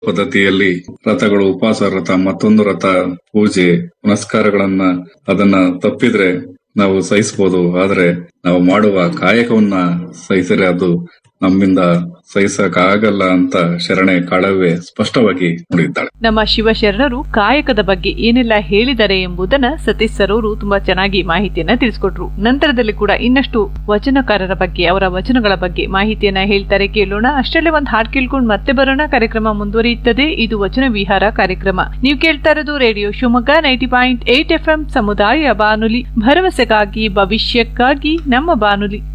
ಪದ್ಧತಿಯಲ್ಲಿ ರಥಗಳು ಉಪವಾಸ ರಥ ಮತ್ತೊಂದು ರಥ ಪೂಜೆ ಪುನಸ್ಕಾರಗಳನ್ನ ಅದನ್ನ ತಪ್ಪಿದ್ರೆ ನಾವು ಸಹಿಸಬಹುದು ಆದ್ರೆ ನಾವು ಮಾಡುವ ಕಾಯಕವನ್ನ ಸಹಿಸಿದ್ರೆ ಅದು ನಮ್ಮಿಂದ ಸಹಿಸಕ್ ಆಗಲ್ಲ ಅಂತ ಶರಣೆ ಕಾಳವೇ ಸ್ಪಷ್ಟವಾಗಿ ನುಡಿದಿದ್ದಾಳೆ ನಮ್ಮ ಶಿವಶರಣರು ಕಾಯಕದ ಬಗ್ಗೆ ಏನೆಲ್ಲ ಹೇಳಿದ್ದಾರೆ ಎಂಬುದನ್ನ ಸತೀಶ್ ಸರ್ ಅವರು ತುಂಬಾ ಚೆನ್ನಾಗಿ ಮಾಹಿತಿಯನ್ನ ತಿಳಿಸ್ಕೊಟ್ರು ನಂತರದಲ್ಲಿ ಕೂಡ ಇನ್ನಷ್ಟು ವಚನಕಾರರ ಬಗ್ಗೆ ಅವರ ವಚನಗಳ ಬಗ್ಗೆ ಮಾಹಿತಿಯನ್ನ ಹೇಳ್ತಾರೆ ಕೇಳೋಣ ಅಷ್ಟರಲ್ಲೇ ಒಂದು ಹಾಡ್ ಕೇಳ್ಕೊಂಡು ಮತ್ತೆ ಬರೋಣ ಕಾರ್ಯಕ್ರಮ ಮುಂದುವರಿಯುತ್ತದೆ ಇದು ವಚನ ವಿಹಾರ ಕಾರ್ಯಕ್ರಮ ನೀವು ಕೇಳ್ತಾ ಇರೋದು radio Shivamogga ninety point eight F ಸಮುದಾಯ ಬಾನುಲಿ ಭರವಸೆಗಾಗಿ ಭವಿಷ್ಯಕ್ಕಾಗಿ ನಮ್ಮ ಬಾನುಲಿ